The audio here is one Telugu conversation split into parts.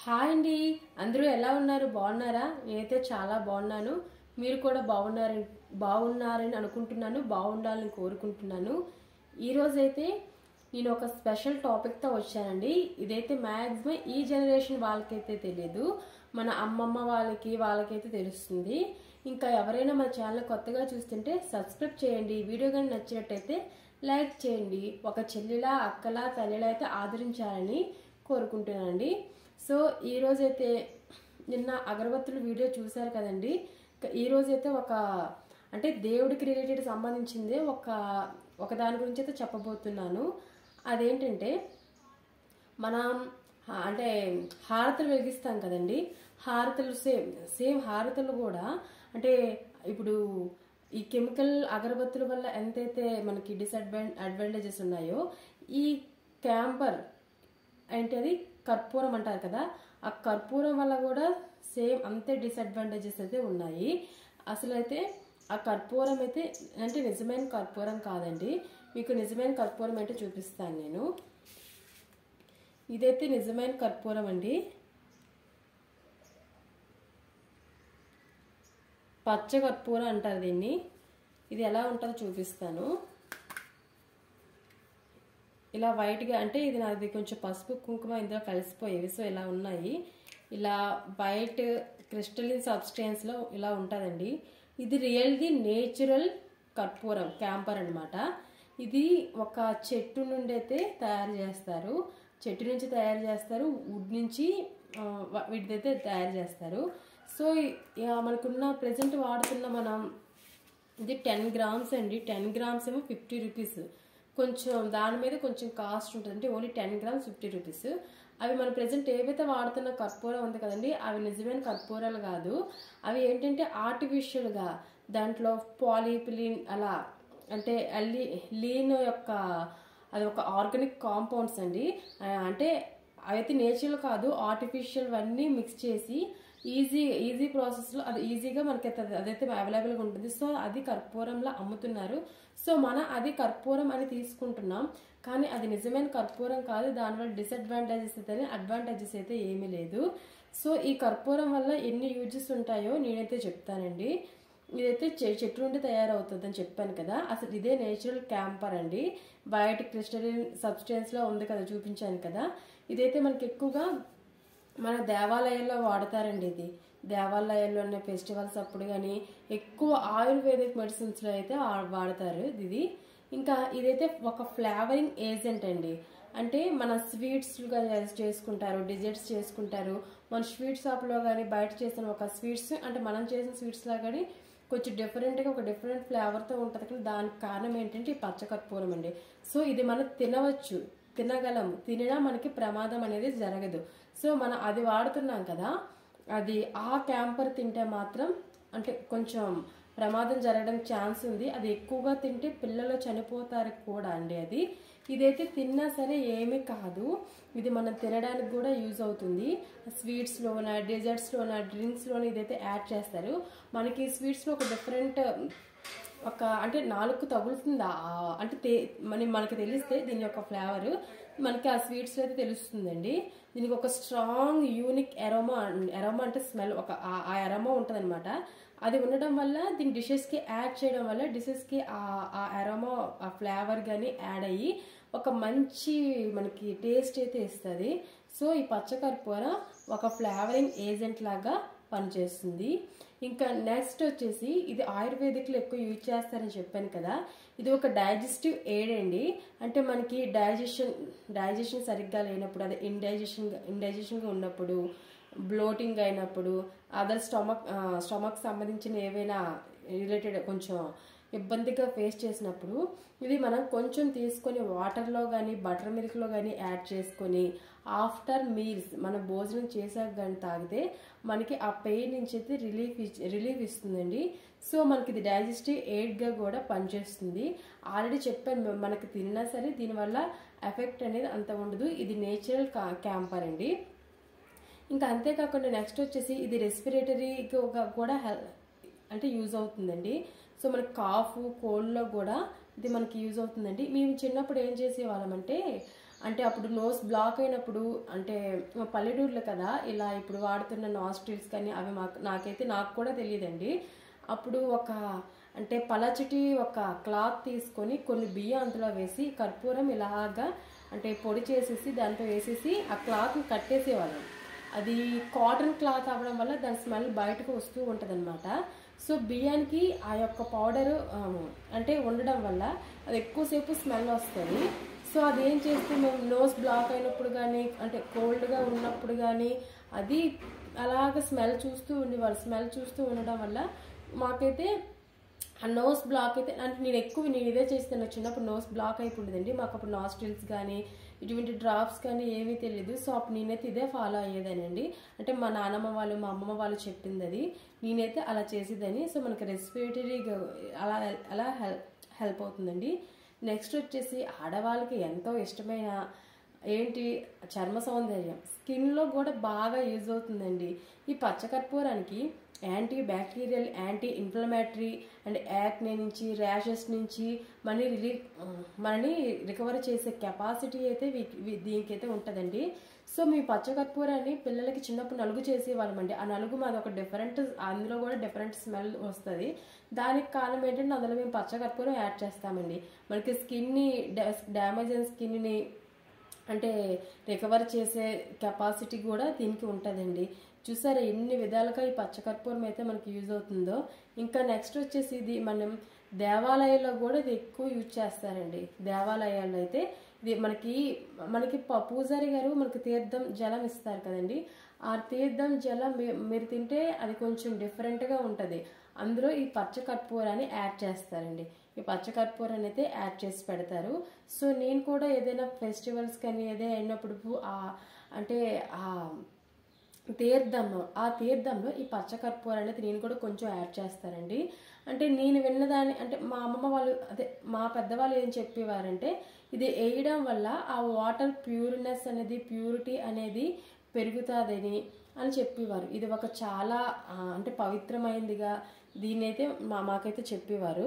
హాయ్ అండి అందరూ ఎలా ఉన్నారు బాగున్నారా నేనైతే చాలా బాగున్నాను మీరు కూడా బాగున్నారని బాగున్నారని అనుకుంటున్నాను బాగుండాలని కోరుకుంటున్నాను ఈరోజైతే నేను ఒక స్పెషల్ టాపిక్తో వచ్చానండి ఇదైతే మ్యాక్సిమం ఈ జనరేషన్ వాళ్ళకైతే తెలియదు మన అమ్మమ్మ వాళ్ళకి వాళ్ళకైతే తెలుస్తుంది ఇంకా ఎవరైనా మన ఛానల్ కొత్తగా చూస్తుంటే సబ్స్క్రైబ్ చేయండి వీడియో కానీ నచ్చినట్టయితే లైక్ చేయండి ఒక చెల్లిలా అక్కలా తల్లిలా అయితే ఆదరించాలని కోరుకుంటున్నానండి సో ఈ రోజైతే నిన్న అగరబత్తుల వీడియో చూశారు కదండి ఇక ఈ రోజైతే ఒక అంటే దేవుడికి రిలేటెడ్ సంబంధించిందే ఒక ఒక దాని గురించి అయితే చెప్పబోతున్నాను అదేంటంటే మనం ఆ, అంటే హారతలు వెలిగిస్తాం కదండి హారతలు సేమ్ సేమ్ హారతలు కూడా అంటే ఇప్పుడు ఈ కెమికల్ అగరబత్తుల వల్ల ఎంతైతే మనకి డిసడ్వాన్ అడ్వాంటేజెస్ ఉన్నాయో ఈ క్యాంపర్ అంటే అది కర్పూరం అంటారు కదా ఆ కర్పూరం వల్ల కూడా సేమ్ అంతే డిసడ్వాంటేజెస్ అయితే ఉన్నాయి అసలు అయితే ఆ కర్పూరం అయితే అంటే నిజమైన కర్పూరం కాదండి మీకు నిజమైన కర్పూరం అంటే చూపిస్తాను నేను ఇదైతే నిజమైన కర్పూరం అండి పచ్చ కర్పూరం అంటారు దీన్ని ఇది ఎలా ఉంటుందో చూపిస్తాను ఇలా వైట్గా అంటే ఇది నాది కొంచెం పసుపు కుంకుమ ఇందులో కలిసిపోయేవి సో ఇలా ఉన్నాయి ఇలా వైట్ క్రిస్టలిన్ సబ్స్టెన్స్లో ఇలా ఉంటుందండి ఇది రియల్ది నేచురల్ కర్పూరం క్యాంపర్ అన్నమాట ఇది ఒక చెట్టు నుండి అయితే తయారు చేస్తారు చెట్టు నుంచి తయారు చేస్తారు వుడ్ నుంచి ఆ, వా- వీటిదైతే తయారు చేస్తారు సో ఈ- ఇక మనకున్న ప్రజెంట్ వాడుతున్న మనం ఇది టెన్ గ్రామ్స్ అండి టెన్ గ్రామ్స్ ఏమో ఫిఫ్టీ రూపీస్ కొంచెం దాని మీద కొంచెం కాస్ట్ ఉంటుంది అంటే only ten grams fifty rupees అవి మన ప్రజెంట్ ఏవైతే వాడుతున్న కర్పూరం ఉంది కదండి అవి నిజమైన కర్పూరాలు కాదు అవి ఏంటంటే ఆర్టిఫిషియల్గా దాంట్లో పాలిపిలిన్ అలా అంటే అల్లి లీన్ యొక్క అది ఒక ఆర్గానిక్ కాంపౌండ్స్ అండి ఆ, అంటే అవైతే నేచురల్ కాదు ఆర్టిఫిషియల్ అన్నీ మిక్స్ చేసి ఈజీ ఈజీ ప్రాసెస్లో అది ఈజీగా మనకి అయితే- అదైతే అవైలబుల్గా ఉంటుంది సో అది కర్పూరంలో అమ్ముతున్నారు సో మనం అది కర్పూరం అని తీసుకుంటున్నాం కానీ అది నిజమైన కర్పూరం కాదు దానివల్ల డిసడ్వాంటేజెస్ అయితే అడ్వాంటేజెస్ అయితే ఏమీ లేదు సో ఈ కర్పూరం వల్ల ఎన్ని యూజెస్ ఉంటాయో నేనైతే చెప్తానండి ఇదైతే చె- చెట్టు నుండి తయారవుతుంది అని చెప్పాను కదా అసలు ఇదే నేచురల్ క్యాంపర్ అండి బయట క్రిస్టలిన్ సబ్స్టెన్స్లో ఉంది కదా చూపించాను కదా ఇదైతే మనకి ఎక్కువగా మన దేవాలయాల్లో వాడతారండి ఇది దేవాలయాల్లోనే ఫెస్టివల్స్ అప్పుడు కానీ ఎక్కువ ఆయుర్వేదిక్ మెడిసిన్స్లో అయితే ఆ- వాడతారు ఇది ఇంకా ఇదైతే ఒక ఫ్లేవరింగ్ ఏజెంట్ అండి అంటే మన స్వీట్స్గా చేసుకుంటారు డిజర్ట్స్ చేసుకుంటారు మన స్వీట్ షాప్లో కానీ బయట చేసిన ఒక స్వీట్స్ అంటే మనం చేసిన స్వీట్స్లా కానీ కొంచెం డిఫరెంట్గా ఒక డిఫరెంట్ ఫ్లేవర్తో ఉంటుంది కానీ దానికి కారణం ఏంటంటే ఈ పచ్చకర్పూరం అండి సో ఇది మనం తినవచ్చు తినగలం తినడా మనకి ప్రమాదం అనేది జరగదు సో మనం అది వాడుతున్నాం కదా అది ఆ క్యాంపర్ తింటే మాత్రం అంటే కొంచెం ప్రమాదం జరగడం ఛాన్స్ ఉంది అది ఎక్కువగా తింటే పిల్లలు చనిపోతారు కూడా అండి అది ఇదైతే తిన్నా సరే ఏమీ కాదు ఇది మనం తినడానికి కూడా యూజ్ అవుతుంది స్వీట్స్లోన డెజర్ట్స్లోన డ్రింక్స్లోన ఇదైతే యాడ్ చేస్తారు మనకి స్వీట్స్లో ఒక డిఫరెంట్ ఒక అంటే నాలుగు తగులుతుంది ఆ- అంటే తే మన మనకి తెలిస్తే దీని యొక్క ఫ్లేవర్ మనకి ఆ స్వీట్స్ అయితే తెలుస్తుందండి దీనికి ఒక స్ట్రాంగ్ యూనిక్ ఎరోమా ఎరోమా అంటే స్మెల్ ఒక ఆ- ఆ ఎరోమా ఉంటుంది అది ఉండడం వల్ల దీని డిషెస్కి యాడ్ చేయడం వల్ల డిషెస్కి ఆ ఎరోమా ఆ ఫ్లేవర్ కానీ యాడ్ అయ్యి ఒక మంచి మనకి టేస్ట్ అయితే ఇస్తుంది సో ఈ పచ్చకర్పూర ఒక ఫ్లేవరింగ్ ఏజెంట్ లాగా పనిచేస్తుంది ఇంకా నెక్స్ట్ వచ్చేసి ఇది ఆయుర్వేదిక్లో ఎక్కువ యూజ్ చేస్తారని చెప్పాను కదా ఇది ఒక డైజెస్టివ్ ఎయిడ్ అండి అంటే మనకి డైజెషన్ డైజెషన్ సరిగ్గా లేనప్పుడు అదే ఇండైజెషన్ ఇండైజెషన్గా ఉన్నప్పుడు బ్లోటింగ్ అయినప్పుడు అదర్ స్టమక్ స్టమక్ సంబంధించిన ఏవైనా రిలేటెడ్ కొంచెం ఇబ్బందిగా ఫేస్ చేసినప్పుడు ఇది మనం కొంచెం తీసుకొని వాటర్లో కానీ బటర్ మిల్క్లో కానీ యాడ్ చేసుకొని ఆఫ్టర్ మీల్స్ మనం భోజనం చేసాక కానీ తాగితే మనకి ఆ పెయిన్ నుంచి అయితే రిలీఫ్ ఇచ్- రిలీఫ్ ఇస్తుందండి సో మనకి ఇది డైజెస్టివ్ ఎయిడ్గా కూడా పనిచేస్తుంది ఆల్రెడీ చెప్పాను మనకి తిన్నా సరే దీనివల్ల ఎఫెక్ట్ అనేది అంత ఉండదు ఇది నేచురల్ క్యాంపర్ అండి ఇంకా అంతేకాకుండా నెక్స్ట్ వచ్చేసి ఇది రెస్పిరేటరీగా కూడా హెల్ అంటే యూజ్ అవుతుందండి సో మనకి కాఫ్ కోల్డ్లో కూడా ఇది మనకి యూజ్ అవుతుందండి మేము చిన్నప్పుడు ఏం చేసేవాళ్ళం అంటే అంటే అప్పుడు నోస్ బ్లాక్ అయినప్పుడు అంటే మా పల్లెటూరులో కదా ఇలా ఇప్పుడు వాడుతున్న నాస్ట్రిల్స్ కానీ అవి మాకు నాకైతే నాకు కూడా తెలియదండి అప్పుడు ఒక అంటే పలచటి ఒక క్లాత్ తీసుకొని కొన్ని బియ్యం అందులో వేసి కర్పూరం ఇలాగా అంటే పొడి చేసేసి దాంట్లో వేసేసి ఆ క్లాత్ని కట్టేసేవాళ్ళం అది కాటన్ క్లాత్ అవ్వడం వల్ల దాని స్మెల్ బయటకు వస్తూ ఉంటుంది సో బియ్యానికి ఆ యొక్క పౌడర్ అంటే ఉండడం వల్ల అది ఎక్కువసేపు స్మెల్ వస్తుంది సో అది ఏం చేస్తే మేము నోస్ బ్లాక్ అయినప్పుడు కానీ అంటే కోల్డ్గా ఉన్నప్పుడు కానీ అది అలాగ స్మెల్ చూస్తూ ఉండేవాళ్ళు స్మెల్ చూస్తూ ఉండడం వల్ల మాకైతే ఆ నోస్ బ్లాక్ అయితే అంటే నేను ఎక్కువ నేను ఇదే చేస్తాను చిన్నప్పుడు నోస్ బ్లాక్ అయిపోయిందండి మాకు అప్పుడు నాస్ట్రిల్స్ కానీ ఇటువంటి డ్రాప్స్ కానీ ఏమీ తెలియదు సో అప్పుడు నేనైతే ఇదే ఫాలో అయ్యేదానండి అంటే మా నాన్నమ్మ వాళ్ళు మా అమ్మమ్మ వాళ్ళు చెప్పింది అది నేనైతే అలా చేసేదని సో మనకి రెస్పిరేటరీ అలా అలా హెల్ప్ హెల్ప్ అవుతుందండి నెక్స్ట్ వచ్చేసి ఆడవాళ్ళకి ఎంతో ఇష్టమైన ఏంటి చర్మ సౌందర్యం స్కిన్లో కూడా బాగా యూజ్ అవుతుందండి ఈ పచ్చకర్పూరానికి anti bacterial anti inflammatory and acne నుంచి ర్యాషెస్ నుంచి మనని రిలీవ్ మనని రికవర్ చేసే కెపాసిటీ అయితే వీ- వీ- దీనికైతే ఉంటుందండి సో మీ పచ్చకర్పూరాన్ని పిల్లలకి చిన్నప్పుడు నలుగు చేసేవాళ్ళమండి ఆ నలుగు మాది ఒక డిఫరెంట్ అందులో కూడా డిఫరెంట్ స్మెల్ వస్తుంది దానికి కారణం ఏంటంటే అందులో మేము పచ్చకర్పూరం యాడ్ చేస్తామండి మనకి స్కిన్ని డ్యామేజ్ అయిన స్కిన్ని అంటే రికవర్ చేసే కెపాసిటీ కూడా దీనికి ఉంటుందండి చూసారా ఎన్ని విధాలుగా ఈ పచ్చకర్పూరం అయితే మనకి యూజ్ అవుతుందో ఇంకా నెక్స్ట్ వచ్చేసి ఇది మనం దేవాలయాల్లో కూడా ఇది ఎక్కువ యూజ్ చేస్తారండి దేవాలయాల్లో అయితే ఇది మనకి మనకి ప- పూజారి గారు మనకి తీర్థం జలం ఇస్తారు కదండి ఆ తీర్థం జలం మీ- మీరు తింటే అది కొంచెం డిఫరెంట్గా ఉంటుంది అందులో ఈ పచ్చ కర్పూరాన్ని యాడ్ చేస్తారండి ఈ పచ్చ కర్పూరాన్ని అయితే యాడ్ చేసి పెడతారు సో నేను కూడా ఏదైనా ఫెస్టివల్స్ కానీ ఏదైనా అయినప్పుడు ఆ అంటే ఆ తీర్థంలో ఆ తీర్థంలో ఈ పచ్చకర్పూర అనేది నేను కూడా కొంచెం యాడ్ చేస్తానండి అంటే నేను విన్నదాన్ని అంటే మా అమ్మమ్మ వాళ్ళు అదే మా పెద్దవాళ్ళు ఏం చెప్పేవారంటే ఇది వేయడం వల్ల ఆ వాటర్ ప్యూర్నెస్ అనేది ప్యూరిటీ అనేది పెరుగుతుందని అని చెప్పేవారు ఇది ఒక చాలా ఆ, అంటే పవిత్రమైనదిగా దీన్నైతే మా మాకైతే చెప్పేవారు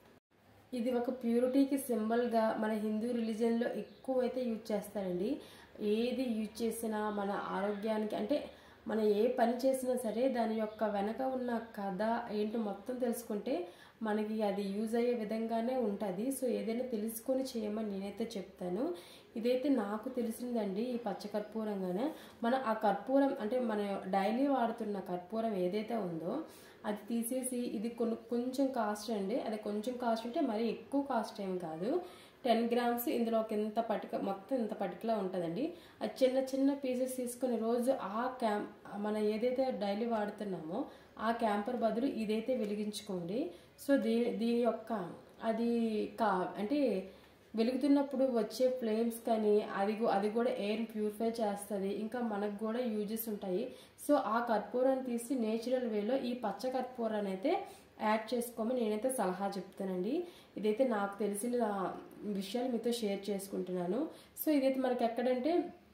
ఇది ఒక ప్యూరిటీకి సింబల్గా మన హిందూ రిలీజియన్లో ఎక్కువ అయితే యూజ్ చేస్తారండి ఏది యూజ్ చేసినా మన ఆరోగ్యానికి అంటే మనం ఏ పని చేసినా సరే దాని యొక్క వెనక ఉన్న కథ ఏంటో మొత్తం తెలుసుకుంటే మనకి అది యూజ్ అయ్యే విధంగానే ఉంటుంది సో ఏదైనా తెలుసుకొని చేయమని నేనైతే చెప్తాను ఇదైతే నాకు తెలిసిందండి ఈ పచ్చకర్పూరంగానే మన ఆ కర్పూరం అంటే మన డైలీ వాడుతున్న కర్పూరం ఏదైతే ఉందో అది తీసేసి ఇది కొన్ని కొంచెం కాస్ట్ అండి అది కొంచెం కాస్ట్ అంటే మరీ ఎక్కువ కాస్ట్ ఏం కాదు టెన్ గ్రామ్స్ ఇందులో ఒక ఇంత పటిక మొత్తం ఇంత పటికలా ఉంటుందండి అది చిన్న చిన్న పీసెస్ తీసుకొని రోజు ఆ క్యాం మనం ఏదైతే డైలీ వాడుతున్నామో ఆ క్యాంపర్ బదులు ఇదైతే వెలిగించుకోండి సో దీ దీని యొక్క అది కా అంటే వెలుగుతున్నప్పుడు వచ్చే ఫ్లేమ్స్ కానీ అది గు- అది కూడా ఎయిర్ ప్యూరిఫై చేస్తుంది ఇంకా మనకు కూడా యూజెస్ ఉంటాయి సో ఆ కర్పూరాన్ని తీసి నేచురల్ వేలో ఈ పచ్చ కర్పూరాన్ని అయితే యాడ్ చేసుకోమని నేనైతే సలహా చెప్తానండి ఇదైతే నాకు తెలిసిన విషయాలు మీతో షేర్ చేసుకుంటున్నాను సో ఇదైతే మనకి ఎక్కడంటే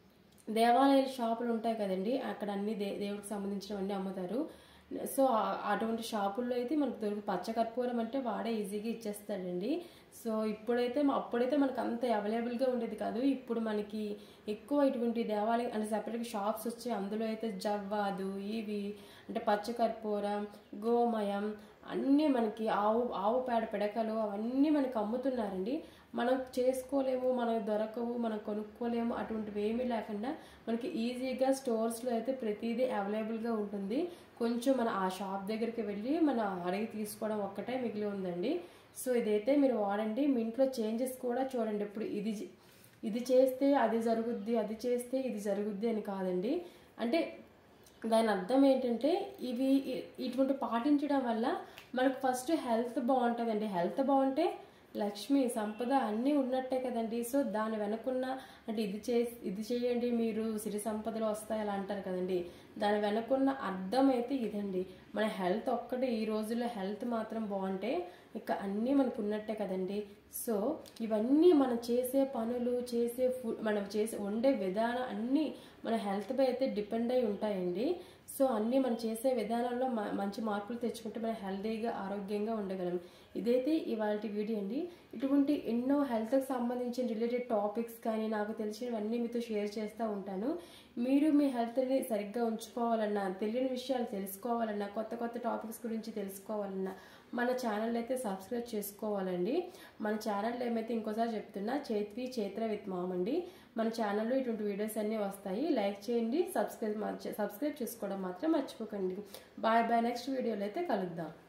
దేవాలయాల షాపులు ఉంటాయి కదండి అక్కడ అన్ని దే దేవుడికి సంబంధించినవన్నీ అమ్ముతారు సో ఆ- అటువంటి షాపుల్లో అయితే మనకు దొరికి పచ్చకర్పూరం అంటే వాడే ఈజీగా ఇచ్చేస్తాడండి సో ఇప్పుడైతే మా- అప్పుడైతే మనకు అంత అవైలబుల్గా ఉండేది కాదు ఇప్పుడు మనకి ఎక్కువ ఇటువంటి దేవాలయం అంటే సపరేట్గా షాప్స్ వచ్చి అందులో అయితే జవ్వాదు ఇవి అంటే పచ్చకర్పూరం గోమయం అన్నీ మనకి ఆవు ఆవు పేడ పిడకలు అవన్నీ మనకి అమ్ముతున్నారండి మనం చేసుకోలేము మనకు దొరకవు మనం కొనుక్కోలేము అటువంటివి ఏమీ లేకుండా మనకి ఈజీగా స్టోర్స్లో అయితే ప్రతిదీ అవైలబుల్గా ఉంటుంది కొంచెం మన ఆ షాప్ దగ్గరికి వెళ్ళి మన అడిగి తీసుకోవడం ఒక్కటే మిగిలి ఉందండి సో ఇదైతే మీరు వాడండి మీ ఇంట్లో చేంజెస్ కూడా చూడండి ఇప్పుడు ఇది చే- ఇది చేస్తే అది జరుగుద్ది అది చేస్తే ఇది జరుగుద్ది అని కాదండి అంటే దాని అర్థం ఏంటంటే ఇవి ఇ- ఇటువంటి పాటించడం వల్ల మనకు ఫస్ట్ హెల్త్ బాగుంటుందండి హెల్త్ బాగుంటే లక్ష్మి సంపద అన్నీ ఉన్నట్టే కదండి సో దాని వెనకున్న అంటే ఇది చే ఇది చేయండి మీరు సిరి సంపదలు వస్తాయి అలా అంటారు కదండి దాని వెనకున్న అర్థం అయితే ఇదండి మన హెల్త్ ఒక్కటే ఈ రోజుల్లో హెల్త్ మాత్రం బాగుంటే ఇక అన్నీ మనకు ఉన్నట్టే కదండి సో ఇవన్నీ మనం చేసే పనులు చేసే ఫుడ్ మనం చేసే వండే విధానం అన్నీ మన హెల్త్ పై అయితే డిపెండ్ అయి ఉంటాయండి సో అన్నీ మనం చేసే విధానంలో మ- మంచి మార్పులు తెచ్చుకుంటే మనం హెల్తీగా ఆరోగ్యంగా ఉండగలం ఇదైతే ఇవాళ వీడియో అండి ఇటువంటి ఎన్నో హెల్త్కి సంబంధించిన రిలేటెడ్ టాపిక్స్ కానీ నాకు తెలిసినవన్నీ మీతో షేర్ చేస్తూ ఉంటాను మీరు మీ హెల్త్ని సరిగ్గా ఉంచుకోవాలన్నా తెలియని విషయాలు తెలుసుకోవాలన్నా కొత్త కొత్త టాపిక్స్ గురించి తెలుసుకోవాలన్నా మన ఛానల్ అయితే సబ్స్క్రైబ్ చేసుకోవాలండి మన ఛానల్ ఏమైతే ఇంకోసారి చెప్తున్నా చేత్వి చేత్ర విత్ మామ్ అండి మన ఛానల్లో ఇటువంటి వీడియోస్ అన్నీ వస్తాయి లైక్ చేయండి సబ్స్క్రైబ్ సబ్స్క్రైబ్ చేసుకోవడం మాత్రం మర్చిపోకండి బాయ్ బాయ్ నెక్స్ట్ వీడియోలో అయితే కలుద్దాం